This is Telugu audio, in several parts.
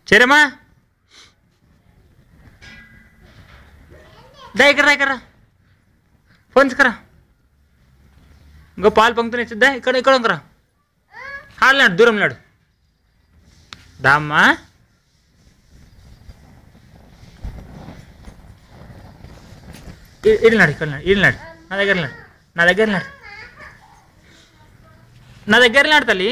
చేరమ్మా దా ఇక్కడ రా ఇక్కడ రా ఫోన్ తీసుకురా ఇంకో పాలు పొంగుతున్నాయి చూద్దా ఇక్కడ ఇక్కడ ఇంకరా హాల్నాడు దూరం నాడు దామ్మా ఇడినాడు ఇక్కడ నాడు ఇడినాడు నా దగ్గర నాడు నా దగ్గర నాడు నా దగ్గర నాడు తల్లి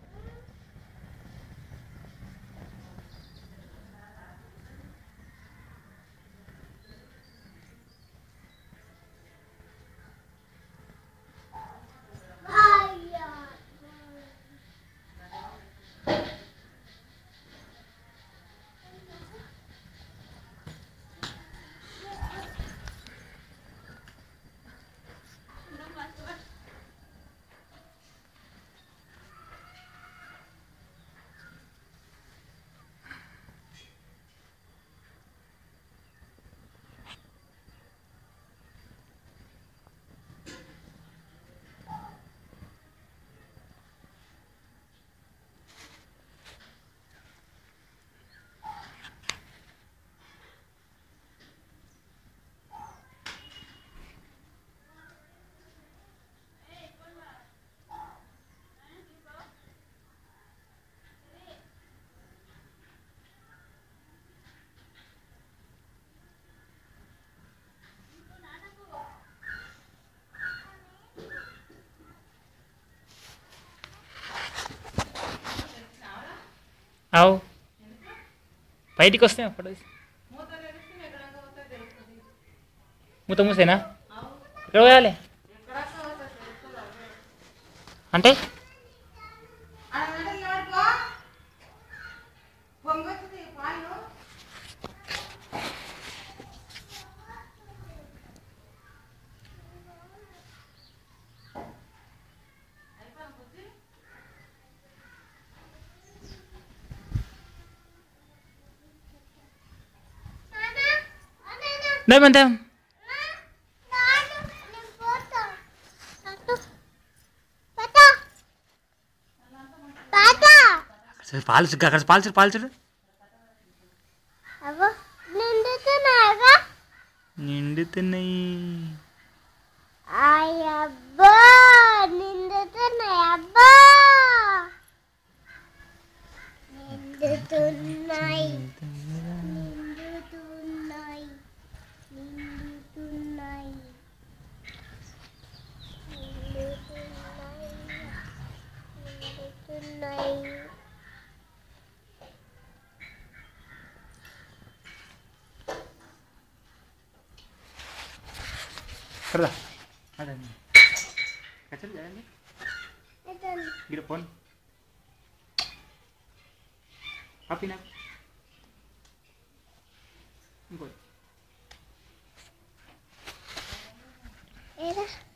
అవు బయటికి వస్తే అప్పుడు మూత మూసేనా ఎక్కడ పోయాలి అంటే దేమంతే పాలు చూడు, అక్కడ పాలు చూడు పాలు చూడు నిండుతున్నాయి అబ్బా నిండుతున్నాయి అబ్బా నిండుతున్నాయి నిండుతున్నాయి నిండుతున్నాయి నిండుతున్నాయి నిండుతున్నాయి కదా అదండి కచ్చలు చేయండి ఇక్కడ ఫోన్ ఆపినా ఇంకోటి ఏరా